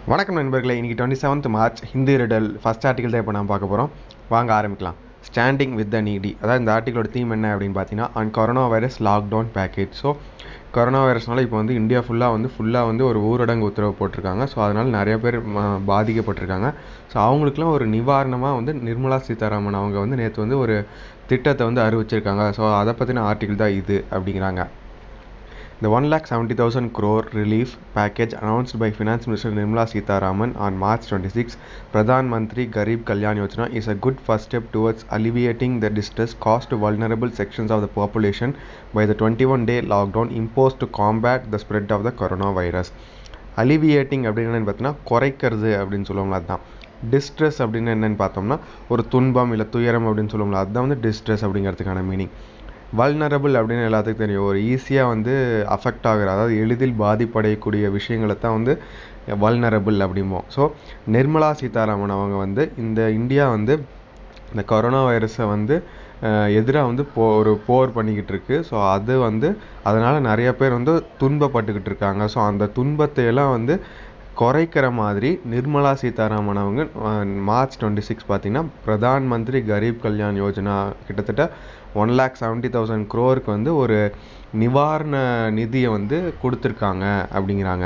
வணக்கம் நண்பர்களே இன்றைக்கி twenty seventh March Hindi riddle first article தான் இப்போ நம்ம பார்க்க போகிறோம் வாங்க ஆரம்பிக்கலாம் ஸ்டாண்டிங் வித் த நீடி அதாவது இந்த ஆர்டிகளோட தீம் என்ன அப்படின்னு பார்த்தீங்கன்னா on corona virus lockdown package so corona வைரஸ்னால இப்போ வந்து இந்தியா ஃபுல்லாக வந்து ஃபுல்லாக வந்து ஒரு ஊரடங்கு உத்தரவு போட்டிருக்காங்க ஸோ அதனால் நிறைய பேர் ம- பாதிக்கப்பட்டிருக்காங்க ஸோ அவங்களுக்குலாம் ஒரு நிவாரணமாக வந்து நிர்மலா சீதாராமன் அவங்க வந்து நேற்று வந்து ஒரு திட்டத்தை வந்து அறிவிச்சிருக்காங்க ஸோ அதை பற்றின ஆர்டிகல் தான் இது அப்படிங்கிறாங்க The 1,70,000 crore relief package announced by Finance Minister Nirmala Sitharaman on March 26, Pradhan Mantri Garib Kalyan Yojana is a good first step towards alleviating the distress caused to vulnerable sections of the population by the 21-day lockdown imposed to combat the spread of the coronavirus. அலிவியேட்டிங் அப்படின்னு என்னன்னு பார்த்தீங்கன்னா குறைக்கிறது அப்படின்னு சொல்லுவோம்ல அதுதான் distress அப்படின்னு என்னன்னு பார்த்தோம்னா ஒரு துன்பம் இல்லை துயரம் அப்படின்னு சொல்லுவோம்ல அதுதான் வந்து டிஸ்ட்ரெஸ் அப்படிங்கிறதுக்கான மீனிங் வல்னரபிள் அப்படின்னு எல்லாத்துக்கும் தெரியும் ஒரு ஈஸியாக வந்து அஃபெக்ட் ஆகுற அதாவது எளிதில் பாதிப்படையக்கூடிய விஷயங்களை தான் வந்து வல்னரபிள் அப்படிம்போம் ஸோ நிர்மலா சீதாராமன் அவங்க வந்து இந்த இந்தியா வந்து இந்த கொரோனா வைரஸை வந்து எதிராக வந்து போ ஒரு போர் பண்ணிக்கிட்டு இருக்கு ஸோ அது வந்து அதனால் நிறைய பேர் வந்து துன்பப்பட்டுக்கிட்டு இருக்காங்க ஸோ அந்த துன்பத்தை எல்லாம் வந்து குறைக்கிற மாதிரி நிர்மலா சீதாராமன் அவங்க அஹ், மார்ச் டுவெண்ட்டி சிக்ஸ் பார்த்தீங்கன்னா பிரதான் மந்திரி கரீப் கல்யாண் யோஜனா கிட்டத்தட்ட ஒன் லேக் செவன்ட்டி தௌசண்ட் க்ரோருக்கு வந்து ஒரு நிவாரண நிதியை வந்து கொடுத்துருக்காங்க அப்படிங்கிறாங்க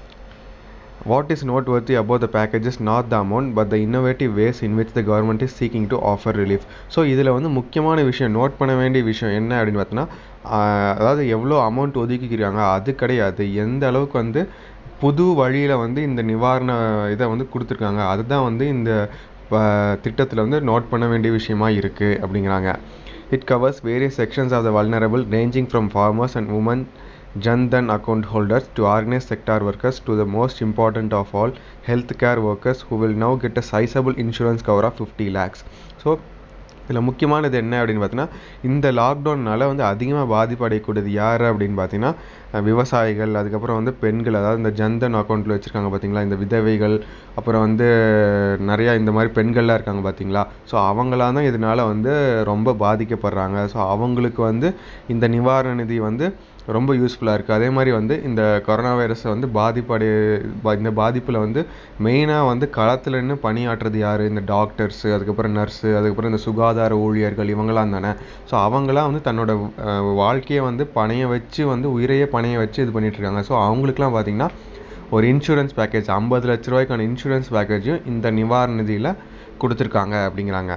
What is noteworthy about the package is not the amount but the innovative ways in which the government is seeking to offer relief. So இதில் வந்து முக்கியமான விஷயம் நோட் பண்ண வேண்டிய விஷயம் என்ன அப்படின்னு பார்த்தோன்னா அதாவது எவ்வளோ அமௌண்ட் ஒதுக்கிக்கிறாங்க அது கிடையாது எந்த அளவுக்கு வந்து புது வழியில் வந்து இந்த நிவாரண இதை வந்து கொடுத்துருக்காங்க அதுதான் வந்து இந்த திட்டத்தில் வந்து நோட் பண்ண வேண்டிய விஷயமா இருக்குது அப்படிங்கிறாங்க it covers various sections of the vulnerable ranging from farmers and women Jan Dhan account holders to organized sector workers to the most important of all healthcare workers who will now get a sizable insurance cover of 50 lakhs. So இதில் முக்கியமானது என்ன அப்படின்னு பார்த்தீங்கன்னா இந்த லாக்டவுன்னால வந்து அதிகமாக பாதிப்படையக்கூடியது யார் அப்படின்னு பார்த்தீங்கன்னா அஹ் விவசாயிகள் அதுக்கப்புறம் வந்து பெண்கள் அதாவது இந்த ஜன்தன் அக்கௌண்ட்டில் வச்சுருக்காங்க பார்த்தீங்களா இந்த விதவைகள் அப்புறம் வந்து நிறையா இந்த மாதிரி பெண்கள்லாம் இருக்காங்க பார்த்தீங்களா ஸோ அவங்களாம் தான் இதனால வந்து ரொம்ப பாதிக்கப்படுறாங்க ஸோ அவங்களுக்கு வந்து இந்த நிவாரண நிதி வந்து ரொம்ப யூஸ்ஃபுல்லாக இருக்குது அதே மாதிரி வந்து இந்த கொரோனா வைரஸை வந்து பாதிப்படை பா- இந்த பாதிப்பில் வந்து மெயினாக வந்து களத்தில் நின்று பணியாற்றுறது யார் இந்த டாக்டர்ஸு அதுக்கப்புறம் நர்ஸு அதுக்கப்புறம் இந்த சுகாதார ஊழியர்கள் இவங்களாம் தானே ஸோ அவங்களாம் வந்து தன்னோட அஹ், வாழ்க்கையை வந்து பணைய வச்சு வந்து உயிரையே பணைய வச்சு இது பண்ணிட்டு இருக்காங்க ஸோ அவங்களுக்குலாம் பார்த்தீங்கன்னா ஒரு இன்சூரன்ஸ் பேக்கேஜ் ஐம்பது லட்ச ரூபாய்க்கான இன்சூரன்ஸ் பேக்கேஜும் இந்த நிவாரண நிதியில் கொடுத்துருக்காங்க அப்படிங்கிறாங்க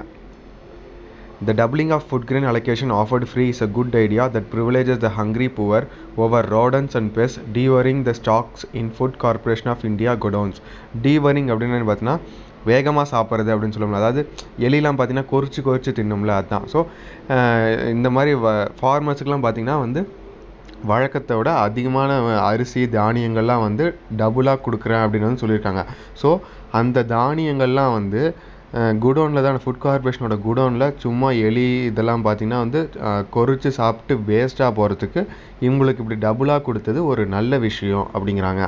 The doubling of food grain allocation offered free is a good idea that privileges the hungry poor over rodents and pests, devouring the stocks in Food Corporation of India godowns. Devouring அப்படின்னு பார்த்தீங்கன்னா வேகமாக சாப்பிட்றது அப்படின்னு சொல்லுவோம்ல அதாவது எலிலாம் பார்த்தீங்கன்னா கொறிச்சு கொறிச்சு தின்னும்ல அதுதான் so இந்த மாதிரி ஃபார்மர்ஸுக்கெலாம் பார்த்தீங்கன்னா வந்து வழக்கத்தை விட அதிகமான அரிசி தானியங்கள்லாம் வந்து டபுளாக கொடுக்குறேன் அப்படின்னு வந்து சொல்லியிருக்காங்க ஸோ அந்த தானியங்கள்லாம் வந்து குடோனில் தான் ஃபுட் கார்பரேஷனோட குடோனில் சும்மா எலி இதெல்லாம் பார்த்தீங்கன்னா வந்து அஹ், கொறிச்சு சாப்பிட்டு வேஸ்ட்டாக போகிறதுக்கு இவங்களுக்கு இப்படி டபுளாக கொடுத்தது ஒரு நல்ல விஷயம் அப்படிங்கிறாங்க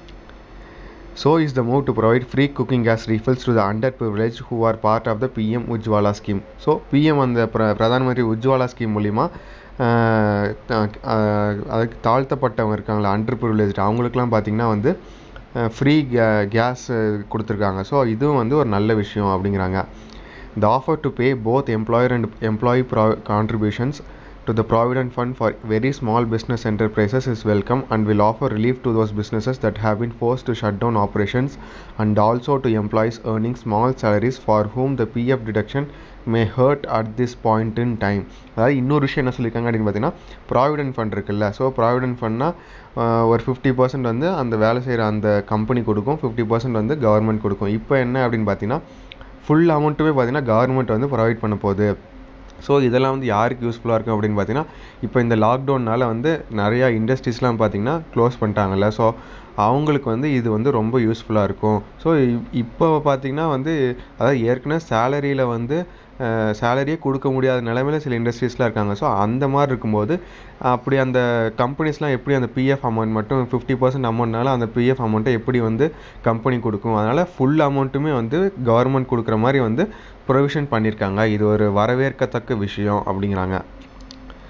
So is the move to provide free cooking gas refills to the underprivileged who are part of the PM Ujjwala scheme. So PM அந்த பிர பிரதான் மந்திரி உஜ்வாலா ஸ்கீம் மூலிமா ஆஹ் த- ஆஹ் அதுக்கு தாழ்த்தப்பட்டவங்க இருக்காங்களா அண்டர் ப்ரிவிலேஜ் அவங்களுக்குலாம் பார்த்தீங்கன்னா வந்து ஃப்ரீ கே கேஸ் கொடுத்துருக்காங்க ஸோ இதுவும் வந்து ஒரு நல்ல விஷயம் அப்படிங்கிறாங்க The offer to pay both employer and employee pro- contributions to the Provident Fund for very small business enterprises is welcome and will offer relief to those businesses that have been forced to shut down operations and also to employees earning small salaries for whom the PF deduction may hurt at this point in time. அதாவது இன்னொரு விஷயம் என்ன சொல்லியிருக்காங்க அப்படின்னு பார்த்தீங்கன்னா provident fund இருக்குல்ல so provident ஃபண்ட்னா ஒரு ஃபிஃப்டி பர்சன்ட் வந்து அந்த வேலை செய்கிற அந்த கம்பெனி கொடுக்கும் ஃபிஃப்டி பர்சன்ட் வந்து கவர்மெண்ட் கொடுக்கும் இப்போ என்ன அப்படின்னு பார்த்தீங்கன்னா ஃபுல் அமௌண்ட்டுமே பார்த்தீங்கன்னா கவர்மெண்ட் வந்து ப்ரொவைட் பண்ண போகுது ஸோ இதெல்லாம் வந்து யாருக்கு யூஸ்ஃபுல்லாக இருக்கும் அப்படின்னு பார்த்தீங்கன்னா இப்போ இந்த லாக்டவுன்னால வந்து நிறையா இண்டஸ்ட்ரீஸ்லாம் பார்த்தீங்கன்னா க்ளோஸ் பண்ணிட்டாங்கல்ல ஸோ அவங்களுக்கு வந்து இது வந்து ரொம்ப யூஸ்ஃபுல்லாக இருக்கும் ஸோ இப்போ பார்த்தீங்கன்னா வந்து அதாவது ஏற்கனவே சேலரியில் வந்து சேலரியே கொடுக்க முடியாத நிலைமையில சில இண்டஸ்ட்ரீஸ்லாம் இருக்காங்க ஸோ அந்த மாதிரி இருக்கும்போது அப்படி அந்த கம்பெனிஸ்லாம் எப்படி அந்த பிஎஃப் அமௌண்ட் மட்டும் ஃபிஃப்டி பர்சன்ட் அமௌண்ட்னால அந்த பிஎஃப் அமௌண்ட்டை எப்படி வந்து கம்பெனி கொடுக்கும் அதனால் ஃபுல் அமௌண்ட்டுமே வந்து கவர்மெண்ட் கொடுக்குற மாதிரி வந்து ப்ரொவிஷன் பண்ணியிருக்காங்க இது ஒரு வரவேற்கத்தக்க விஷயம் அப்படிங்கிறாங்க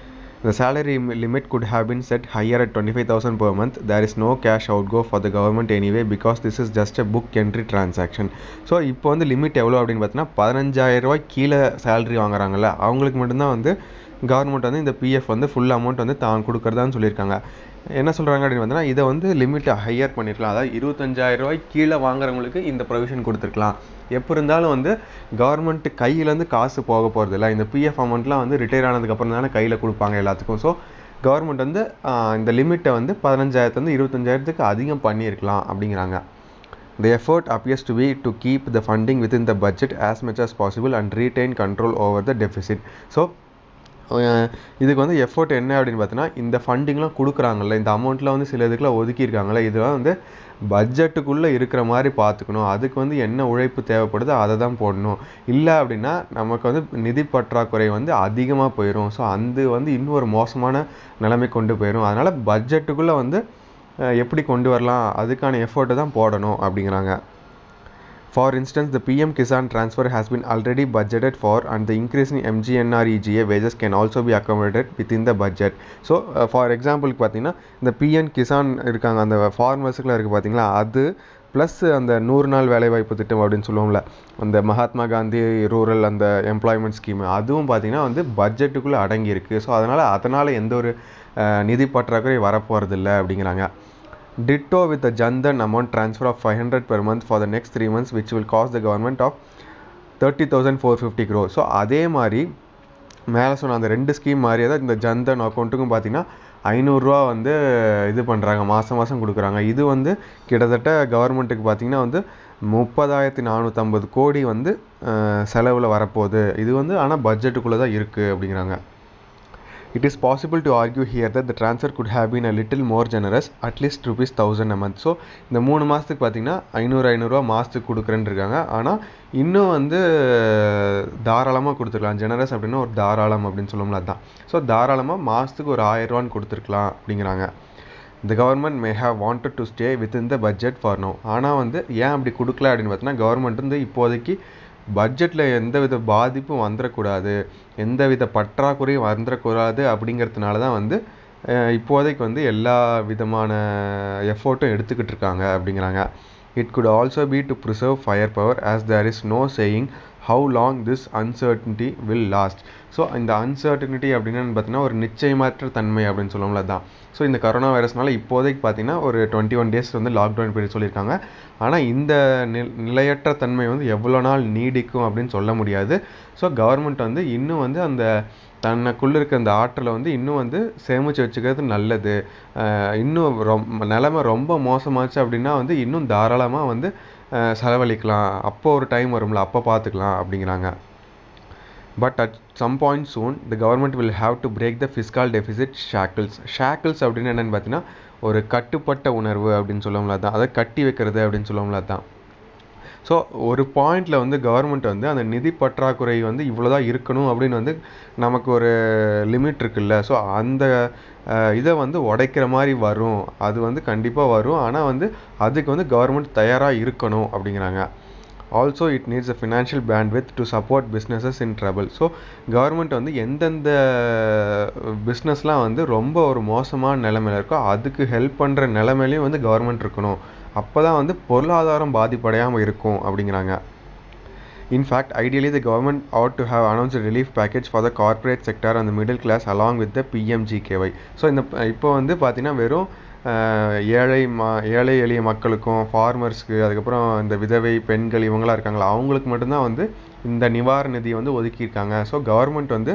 The salary limit could have been set higher at 25,000 per month. There is no cash outgo for the government anyway because this is just a book entry transaction. So இப்போ வந்து லிமிட் எவ்வளோ அப்படின்னு பார்த்தீங்கன்னா பதினஞ்சாயிரம் ரூபாய் கீழே சேலரி வாங்குறாங்கல்ல அவங்களுக்கு மட்டும்தான் வந்து கவர்மெண்ட் வந்து இந்த பிஎஃப் வந்து ஃபுல் அமௌண்ட் வந்து தான் கொடுக்குறதான்னு சொல்லியிருக்காங்க என்ன சொல்கிறாங்க அப்படின்னு பார்த்தீங்கன்னா இதை வந்து லிமிட்டை ஹையர் பண்ணியிருக்கலாம் அதாவது இருபத்தஞ்சாயிரம் ரூபாய் கீழே வாங்குறவங்களுக்கு இந்த ப்ரொவிஷன் கொடுத்துருக்கலாம் எப்போ இருந்தாலும் வந்து கவர்மெண்ட் கையிலேருந்து காசு போக போகிறது இல்லை இந்த பிஎஃப் அமௌண்ட்லாம் வந்து ரிட்டையர் ஆனதுக்கப்புறம் தானே கையில் கொடுப்பாங்க எல்லாத்துக்கும் ஸோ கவர்மெண்ட் வந்து இந்த லிமிட்டை வந்து பதினஞ்சாயிரத்துலேருந்து இருபத்தஞ்சாயிரத்துக்கு அதிகம் பண்ணியிருக்கலாம் அப்படிங்கிறாங்க The effort appears to be to keep the funding within the budget as much as possible and retain control over the deficit. So இதுக்கு வந்து எஃபோர்ட் என்ன அப்படின்னு பார்த்தீங்கன்னா இந்த ஃபண்டிங்லாம் கொடுக்குறாங்கல்ல இந்த அமௌண்ட்லாம் வந்து சில இதுக்கெலாம் ஒதுக்கியிருக்காங்கல்ல இதெல்லாம் வந்து பட்ஜெட்டுக்குள்ளே இருக்கிற மாதிரி பார்த்துக்கணும் அதுக்கு வந்து என்ன உழைப்பு தேவைப்படுதோ அதை தான் போடணும் இல்லை அப்படின்னா நமக்கு வந்து நிதி பற்றாக்குறை வந்து அதிகமாக போயிடும் ஸோ அந்த வந்து இன்னும் ஒரு மோசமான நிலைமை கொண்டு போயிடும் அதனால் பட்ஜெட்டுக்குள்ளே வந்து எப்படி கொண்டு வரலாம் அதுக்கான எஃபோர்ட்டை தான் போடணும் அப்படிங்கிறாங்க For instance, the PM Kisan transfer has been already budgeted for and the increase in MGNREGA wages can also be accommodated within the budget. So for எக்ஸாம்பிளுக்கு பார்த்தீங்கன்னா இந்த பிஎன் கிசான் இருக்காங்க அந்த ஃபார்மர்ஸுக்குலாம் இருக்குது பார்த்தீங்களா அது ப்ளஸ் அந்த நூறு நாள் வேலைவாய்ப்பு திட்டம் அப்படின்னு சொல்லுவோம்ல அந்த மகாத்மா காந்தி ரூரல் அந்த எம்ப்ளாய்மெண்ட் ஸ்கீம் அதுவும் பார்த்தீங்கன்னா வந்து பட்ஜெட்டுக்குள்ளே அடங்கியிருக்கு ஸோ அதனால் அதனால் எந்த ஒரு நிதி பற்றாக்குறை வரப்போகிறதில்ல அப்படிங்கிறாங்க ditto with the Jandan amount transfer of 500 per month for the next three months which will cost the government of 30,450 crore so அதே மாதிரி மேலே சொன்ன அந்த ரெண்டு ஸ்கீம் மாதிரியே தான் இந்த ஜன்தன் அக்கௌண்ட்டுக்கும் பார்த்தீங்கன்னா ஐநூறுரூவா வந்து இது பண்ணுறாங்க மாதம் மாதம் கொடுக்குறாங்க இது வந்து கிட்டத்தட்ட கவர்மெண்ட்டுக்கு பார்த்தீங்கன்னா வந்து முப்பதாயிரத்தி நானூற்றம்பது கோடி வந்து செலவில் வரப்போகுது இது வந்து ஆனால் பட்ஜெட்டுக்குள்ளே தான் இருக்குது அப்படிங்கிறாங்க It is possible to argue here that the transfer could have been a little more generous, at least rupees thousand a month. So இந்த மூணு மாதத்துக்கு பார்த்தீங்கன்னா ஐநூறு ஐநூறுரூவா மாதத்துக்கு கொடுக்குறேன்னு இருக்காங்க ஆனால் இன்னும் வந்து தாராளமாக கொடுத்துருக்கலாம் ஜெனரஸ் அப்படின்னா ஒரு தாராளம் அப்படின்னு சொல்லுவோம்ல அதுதான் ஸோ தாராளமாக மாதத்துக்கு ஒரு ஆயிரரூவான்னு கொடுத்துருக்கலாம் அப்படிங்கிறாங்க the government may have wanted to stay within the budget for now ஆனால் வந்து ஏன் அப்படி கொடுக்கல அப்படின்னு பார்த்தீங்கன்னா கவர்மெண்ட் வந்து இப்போதைக்கு பட்ஜெட்டில் எந்த வித பாதிப்பும் வந்துடக்கூடாது எந்த வித பற்றாக்குறையும் வந்துடக்கூடாது அப்படிங்கிறதுனால தான் வந்து இப்போதைக்கு வந்து எல்லா விதமான எஃபோர்ட்டும் எடுத்துக்கிட்டு இருக்காங்க அப்படிங்கிறாங்க it could also be to preserve firepower as there is no saying how long this uncertainty will last so இந்த அன்சர்டனிட்டி அப்படின்னு பார்த்தீங்கன்னா ஒரு நிச்சயமற்ற தன்மை அப்படின்னு சொல்லுவோம்ல தான் ஸோ இந்த கரோனா வைரஸ்னால இப்போதைக்கு பார்த்தீங்கன்னா ஒரு டுவெண்ட்டி ஒன் டேஸ் வந்து லாக்டவுன் பீரியட் சொல்லியிருக்காங்க ஆனால் இந்த நிலையற்ற தன்மை வந்து எவ்வளோ நாள் நீடிக்கும் அப்படின்னு சொல்ல முடியாது ஸோ கவர்மெண்ட் வந்து இன்னும் வந்து அந்த தனக்குள்ளே இருக்க அந்த ஆற்றலை வந்து இன்னும் வந்து சேமித்து வச்சுக்கிறது நல்லது இன்னும் ரொம் நிலமை ரொம்ப மோசமாச்சு அப்படின்னா வந்து இன்னும் தாராளமாக வந்து செலவழிக்கலாம் அப்போ ஒரு டைம் வரும்ல அப்போ பார்த்துக்கலாம் அப்படிங்கிறாங்க but at some point soon the government will have to break the fiscal deficit shackles shackles அப்படின்னு என்னென்னு பார்த்தீங்கன்னா ஒரு கட்டுப்பட்ட உணர்வு அப்படின்னு சொல்லுவோம்ல தான் அதை கட்டி வைக்கிறது அப்படின்னு சொல்லுவோம்ல தான் ஸோ ஒரு பாயிண்டில் வந்து கவர்மெண்ட் வந்து அந்த நிதி பற்றாக்குறை வந்து இவ்வளோ தான் இருக்கணும் அப்படின்னு வந்து நமக்கு ஒரு லிமிட் இருக்குல்ல ஸோ அந்த இதை வந்து உடைக்கிற மாதிரி வரும் அது வந்து கண்டிப்பாக வரும் ஆனால் வந்து அதுக்கு வந்து கவர்மெண்ட் தயாராக இருக்கணும் அப்படிங்கிறாங்க also it needs a financial bandwidth to support businesses in trouble so government வந்து எந்தெந்த பிஸ்னஸ்லாம் வந்து ரொம்ப ஒரு மோசமான நிலைமையில இருக்கோ அதுக்கு ஹெல்ப் பண்ணுற நிலைமையிலையும் வந்து கவர்மெண்ட் இருக்கணும் அப்போ தான் வந்து பொருளாதாரம் பாதிப்படையாமல் இருக்கும் அப்படிங்கிறாங்க In fact, ideally, the government ought to have announced a relief package for the corporate sector and the middle class along with the PMGKY. So இந்த இப்போ வந்து பார்த்தீங்கன்னா வெறும் ஏழை மா ஏழை எளிய மக்களுக்கும் ஃபார்மர்ஸ்க்கு அதுக்கப்புறம் இந்த விதவை பெண்கள் இவங்களாம் இருக்காங்களா அவங்களுக்கு மட்டும்தான் வந்து இந்த நிவாரண நிதியை வந்து ஒதுக்கியிருக்காங்க ஸோ கவர்மெண்ட் வந்து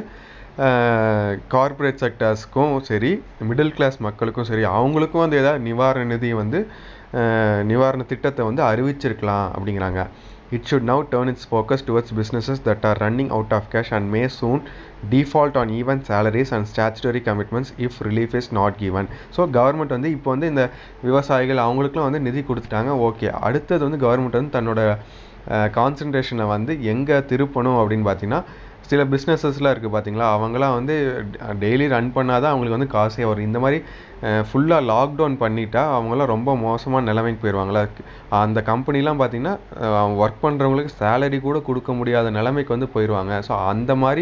கார்ப்பரேட் செக்டர்ஸ்க்கும் சரி மிடில் கிளாஸ் மக்களுக்கும் சரி அவங்களுக்கும் வந்து ஏதாவது நிவாரண நிதி வந்து நிவாரண திட்டத்தை வந்து அறிவிச்சிருக்கலாம் அப்படிங்கிறாங்க It should now turn its focus towards businesses that are running out of cash and may soon default on even salaries and statutory commitments if relief is not given. So government வந்து இப்போ வந்து இந்த விவசாயிகள் அவங்களுக்குலாம் வந்து நிதி கொடுத்துட்டாங்க okay அடுத்தது வந்து கவர்மெண்ட் வந்து தன்னோட கான்சன்ட்ரேஷனை வந்து எங்கே திருப்பணும் அப்படின்னு பார்த்தீங்கன்னா சில பிஸ்னஸஸ்லாம் இருக்குது பார்த்தீங்களா அவங்களாம் வந்து டெய்லி ரன் பண்ணால் தான் அவங்களுக்கு வந்து காசே வரும் இந்த மாதிரி ஃபுல்லாக லாக்டவுன் பண்ணிட்டா அவங்களாம் ரொம்ப மோசமான நிலைமைக்கு போயிடுவாங்களா அந்த கம்பெனிலாம் பார்த்தீங்கன்னா ஒர்க் பண்ணுறவங்களுக்கு சேலரி கூட கொடுக்க முடியாத நிலைமைக்கு வந்து போயிடுவாங்க ஸோ அந்த மாதிரி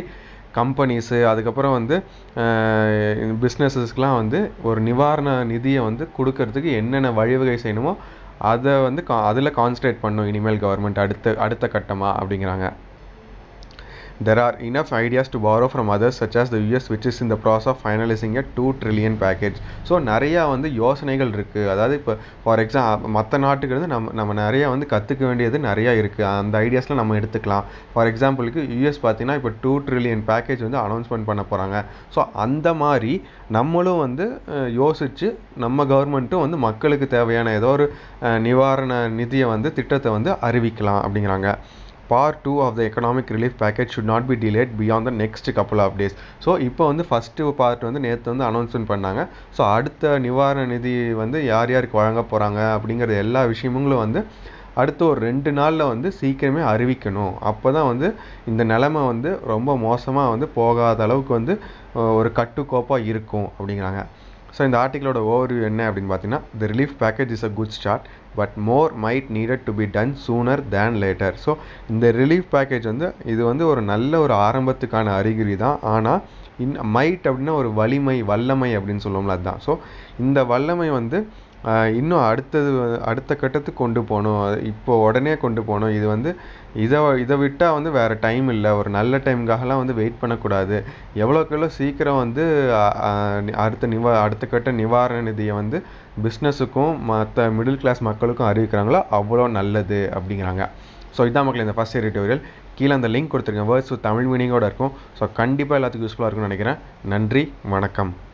கம்பெனிஸு அதுக்கப்புறம் வந்து பிஸ்னஸஸ்க்கெலாம் வந்து ஒரு நிவாரண நிதியை வந்து கொடுக்கறதுக்கு என்னென்ன வழிவகை செய்யணுமோ அதை வந்து கா அதில் கான்சன்ட்ரேட் பண்ணும் இனிமேல் கவர்மெண்ட் அடுத்த அடுத்த கட்டமாக அப்படிங்கிறாங்க There are enough ideas to borrow from others such as the US which is in the process of finalizing a 2 trillion package so நிறையா வந்து யோசனைகள் இருக்குது அதாவது இப்போ ஃபார் எக்ஸாம் மற்ற நாட்டுக்கு இருந்து நம்ம நம்ம நிறையா வந்து கற்றுக்க வேண்டியது நிறையா இருக்குது அந்த ஐடியாஸ்லாம் நம்ம எடுத்துக்கலாம் ஃபார் எக்ஸாம்பிளுக்கு யூஎஸ் பார்த்தீங்கன்னா இப்போ டூ ட்ரில்லியன் பேக்கேஜ் வந்து அனௌன்ஸ்மெண்ட் பண்ண போகிறாங்க ஸோ அந்த மாதிரி நம்மளும் வந்து அஹ், யோசிச்சு நம்ம கவர்மெண்ட்டும் வந்து மக்களுக்கு தேவையான ஏதோ ஒரு அஹ், நிவாரண நிதியை வந்து திட்டத்தை வந்து அறிவிக்கலாம் அப்படிங்கிறாங்க part two of the economic relief package should not be delayed beyond the next couple of days so இப்போ வந்து ஃபஸ்ட்டு பார்ட் வந்து நேற்று வந்து அனௌன்ஸ்மெண்ட் பண்ணாங்க ஸோ அடுத்த நிவாரண நிதி வந்து யார் யாருக்கு வழங்க போகிறாங்க அப்படிங்கிற எல்லா விஷயங்களும் வந்து அடுத்த ஒரு ரெண்டு நாளில் வந்து சீக்கிரமே அறிவிக்கணும் அப்போ தான் வந்து இந்த நிலைமை வந்து ரொம்ப மோசமாக வந்து போகாத அளவுக்கு வந்து அஹ், ஒரு கட்டுக்கோப்பாக இருக்கும் அப்படிங்கிறாங்க ஸோ இந்த ஆர்டிகளோட ஓவர்வியூ என்ன அப்படின்னு பார்த்தீங்கன்னா the relief package is a good start but more might needed to be done sooner than later so இந்த ரிலீஃப் பேக்கேஜ் வந்து இது வந்து ஒரு நல்ல ஒரு ஆரம்பத்துக்கான அறிகுறி தான் ஆனால் இன் மைட் அப்படின்னா ஒரு வலிமை வல்லமை அப்படின்னு சொல்லுவோம்ல அதுதான் ஸோ இந்த வல்லமை வந்து ஆஹ், இன்னும் அடுத்தது வ- அடுத்த கட்டத்துக்கு கொண்டு போகணும் அது இப்போ உடனே கொண்டு போகணும் இது வந்து இதை இதை விட்டால் வந்து வேறு டைம் இல்லை ஒரு நல்ல டைமுக்காகலாம் வந்து வெயிட் பண்ணக்கூடாது எவ்வளோக்கு எவ்வளோ சீக்கிரம் வந்து ஆஹ், ஆஹ், நி- அடுத்த நிவா அடுத்த கட்ட நிவாரண நிதியை வந்து பிஸ்னஸுக்கும் மற்ற மிடில் கிளாஸ் மக்களுக்கும் அறிவிக்கிறாங்களோ அவ்வளோ நல்லது அப்படிங்கிறாங்க ஸோ இதான் மக்கள் இந்த ஃபஸ்ட் எடிட்டோரியல் கீழே அந்த லிங்க் கொடுத்துருக்கேன் வேர்ட்ஸ் தமிழ் மீனிங்கோட இருக்கும் ஸோ கண்டிப்பாக எல்லாத்துக்கும் யூஸ்ஃபுல்லாக இருக்கும்னு நினைக்கிறேன் நன்றி வணக்கம்